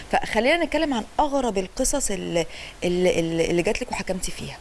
فخلينا نتكلم عن اغرب القصص اللي اللي, اللي جات لك وحكمتي فيها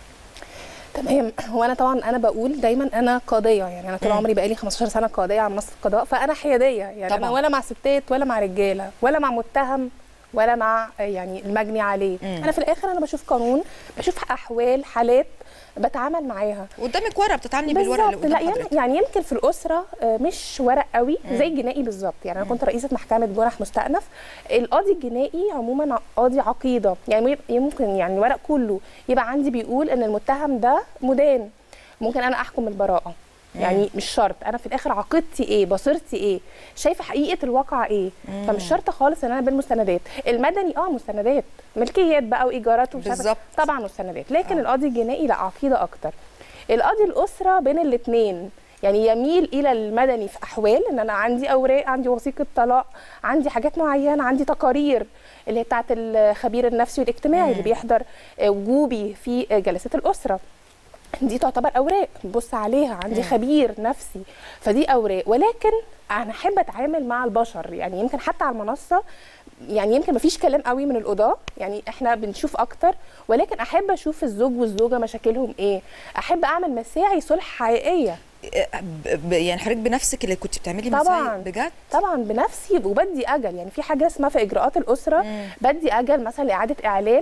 تمام هو انا طبعا انا بقول دايما انا قاضيه يعني انا طول مم. عمري بقالي 15 سنه قاضيه على منصه القضاء فانا حياديه يعني طبعاً. انا ولا مع ستات ولا مع رجاله ولا مع متهم ولا مع آه، يعني المجني عليه مم. انا في الاخر انا بشوف قانون بشوف احوال حالات بتعامل معاها قدامك ورقه بتتعاملي بالورقه اللي بالظبط قدام لا حضرتك يعني, يعني يمكن في الاسره آه، مش ورق قوي مم. زي الجنائي بالظبط يعني انا كنت رئيسه محكمه جنح مستأنف القاضي الجنائي عموما قاضي عقيده يعني ممكن يعني الورق كله يبقى عندي بيقول ان المتهم ده مدان ممكن انا احكم البراءه يعني مش شرط انا في الاخر عقيدتي ايه بصيرتي ايه شايفه حقيقه الواقع ايه مم. فمش شرط خالص ان انا بالمستندات المدني اه مستندات ملكيات بقى وايجارات ومش عارفة. بالظبط. طبعا مستندات لكن آه. القاضي الجنائي لا عقيده اكتر القاضي الاسره بين الاثنين يعني يميل الى المدني في احوال ان انا عندي اوراق عندي وثيقه طلاق عندي حاجات معينه عندي تقارير اللي هي بتاعت الخبير النفسي والاجتماعي اللي بيحضر آه، وجوبي في آه، جلسات الاسره دي تعتبر اوراق بص عليها عندي مم. خبير نفسي فدي اوراق ولكن انا احب اتعامل مع البشر يعني يمكن حتى على المنصه يعني يمكن مفيش كلام قوي من القضاه يعني احنا بنشوف اكتر ولكن احب اشوف الزوج والزوجه مشاكلهم ايه احب اعمل مساعي صلح حقيقيه ب- ب- يعني حضرتك بنفسك اللي كنت بتعملي طبعاً. مساعي بجد طبعا بنفسي وبدي اجل يعني في حاجه اسمها في اجراءات الاسره مم. بدي اجل مثلا لاعاده اعلان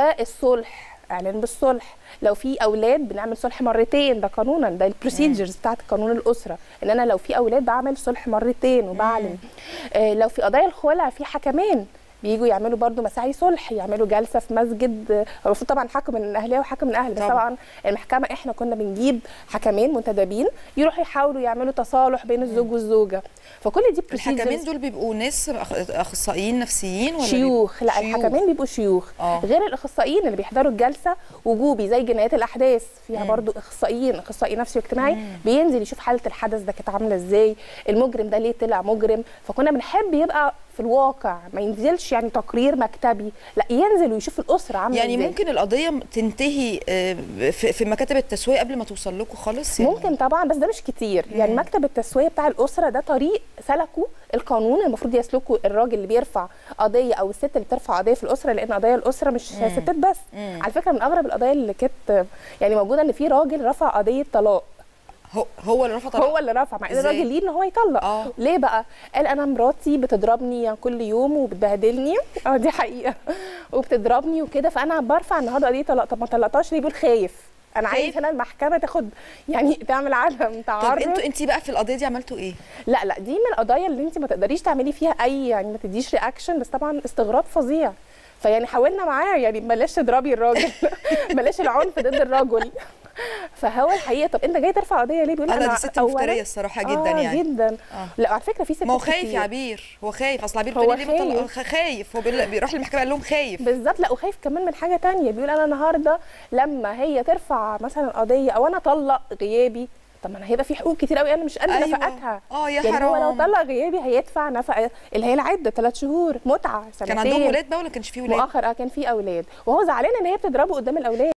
والصلح اعلان بالصلح لو في اولاد بنعمل صلح مرتين ده قانونا ده البروسيجرز بتاعت قانون الاسره ان انا لو في اولاد بعمل صلح مرتين وبعلن آه لو في قضايا الخلع في حكمين بييجوا يعملوا برضو مساعي صلح يعملوا جلسه في مسجد آه، هو المفروض طبعا حكم من اهلها وحكم من اهل بس طبعاً. طبعا المحكمه احنا كنا بنجيب حكمين منتدبين يروحوا يحاولوا يعملوا تصالح بين الزوج والزوجه فكل دي الحكمين procedures دول بيبقوا ناس أخ- اخصائيين نفسيين ولا شيوخ لا شيوخ. الحكمين بيبقوا شيوخ آه. غير الاخصائيين اللي بيحضروا الجلسه وجوبي زي جنايات الاحداث فيها مم. برضو اخصائيين اخصائي نفسي واجتماعي مم. بينزل يشوف حاله الحدث ده كانت عامله ازاي المجرم ده ليه طلع مجرم فكنا بنحب يبقى في الواقع ما ينزلش يعني تقرير مكتبي لا ينزل ويشوف الاسره عامله يعني ازاي ممكن القضيه تنتهي آه، في في مكاتب التسويه قبل ما توصل لكم خالص يعني ممكن طبعا بس ده مش كتير يعني مم. مكتب التسويه بتاع الاسره ده طريق سلكه القانون المفروض يسلكه الراجل اللي بيرفع قضيه او الست اللي بترفع قضيه في الاسره لان قضايا الاسره مش مم. ستات بس مم. على فكره من اغرب القضايا اللي كانت يعني موجوده ان في راجل رفع قضيه طلاق هو هو اللي رفض هو اللي رفع مع ان إزاي؟ الراجل ليه ان هو يطلق آه. ليه بقى قال انا مراتي بتضربني كل يوم وبتبهدلني اه دي حقيقه وبتضربني وكده فانا برفع النهارده قضيه طلاق طب ما طلقتهاش ليه بيقول خايف انا خايف؟ عايز هنا المحكمه تاخد يعني تعمل عدم طب تعرض انتوا انت بقى في القضيه دي عملتوا ايه؟ لا لا دي من القضايا اللي انت ما تقدريش تعملي فيها اي يعني ما تديش رياكشن بس طبعا استغراب فظيع فيعني حاولنا معاه يعني بلاش تضربي الراجل بلاش العنف ضد الرجل فهو الحقيقه طب انت جاي ترفع قضيه ليه بيقول انا انا دي ست أولاً- مفتريه الصراحه جدا آه يعني جدا آه. لا على فكره في ستات ما هو خايف كتير. يا عبير هو خايف اصل عبير هو بتقولي ليه خايف. بطلق- خ- خايف هو بيقول- بيروح للمحكمه قال لهم خايف بالظبط لا وخايف كمان من حاجه تانية بيقول انا النهارده لما هي ترفع مثلا قضيه او انا اطلق غيابي طب ما انا هيبقى في حقوق كتير قوي انا مش قادره أيوة. نفقاتها اه يا يعني هو لو حرام طلق غيابي هيدفع نفقه اللي هي العده ثلاث شهور متعه سنتين كان عندهم ولاد بقى ولا كانش فيه ولاد؟ مؤخر اه كان في اولاد وهو زعلان ان هي بتضربه قدام الاولاد